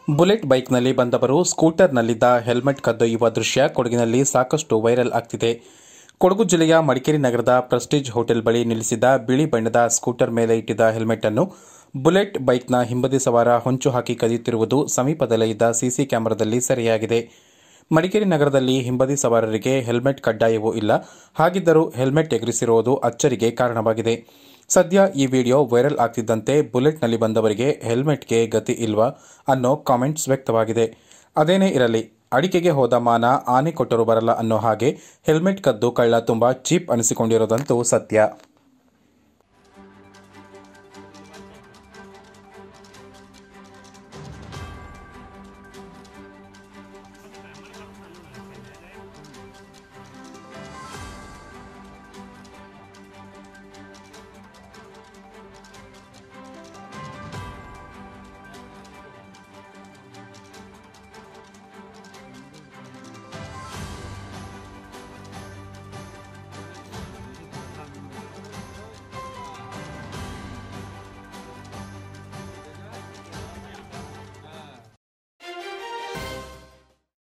bullet ಬೈಕ್ನಲ್ಲಿ ಬಂದವರು ಸ್ಕೂಟರ್ನಲ್ಲಿದ್ದ helmet ಕದ್ದೊಯ್ಯುವ ದೃಶ್ಯ ಕೊಡಗಿನಲ್ಲಿ ಸಾಕಷ್ಟು ವೈರಲ್ ಆಗ್ತಿದೆ ಕೊಡಗು ಜಿಲ್ಲೆಯ ಮಡಿಕೇರಿ ನಗರದ ಪ್ರೆಸ್ಟೀಜ್ ಹೋಟೆಲ್ ಬಳಿ ನಿಲ್ಲಿಸಿದ ಬಿಳಿ ಬಣ್ಣದ ಸ್ಕೂಟರ್ ಮೇಲೆ ಇಟ್ಟಿದ್ದ ಹೆಲ್ಮೆಟ್ ಅನ್ನು ಬುಲೆಟ್ ಬೈಕ್ನ ಹಿಂಬದಿ ಸವಾರ ಹೊಂಚು ಹಾಕಿ ಕದಿಯುತ್ತಿರುವುದು ಸಮೀಪದಲ್ಲೇ ಇದ್ದ ಸಿಸಿ ಕ್ಯಾಮೆರಾದಲ್ಲಿ ಸೆರೆಯಾಗಿದೆ ಮಡಿಕೇರಿ ನಗರದಲ್ಲಿ ಹಿಂಬದಿ ಸವಾರರಿಗೆ ಹೆಲ್ಮೆಟ್ ಕಡ್ಡಾಯವೂ ಇಲ್ಲ ಹಾಗಿದ್ದರೂ ಹೆಲ್ಮೆಟ್ ಎಗರಿಸಿರುವುದು ಅಚ್ಚರಿಗೆ ಕಾರಣವಾಗಿದೆ ಸದ್ಯ ಈ ವಿಡಿಯೋ ವೈರಲ್ ಆಗ್ತಿದ್ದಂತೆ ಬುಲೆಟ್ನಲ್ಲಿ ಬಂದವರಿಗೆ ಹೆಲ್ಮೆಟ್ಗೆ ಗತಿ ಇಲ್ವಾ ಅನ್ನೋ ಕಾಮೆಂಟ್ಸ್ ವ್ಯಕ್ತವಾಗಿದೆ ಅದೇನೇ ಇರಲಿ ಅಡಿಕೆಗೆ ಹೋದ ಮಾನ ಆನೆ ಕೊಟ್ಟರೂ ಬರಲ್ಲ ಅನ್ನೋ ಹಾಗೆ ಹೆಲ್ಮೆಟ್ ಕದ್ದು ಕಳ್ಳ ತುಂಬಾ ಚೀಪ್ ಅನಿಸಿಕೊಂಡಿರೋದಂತೂ ಸತ್ಯ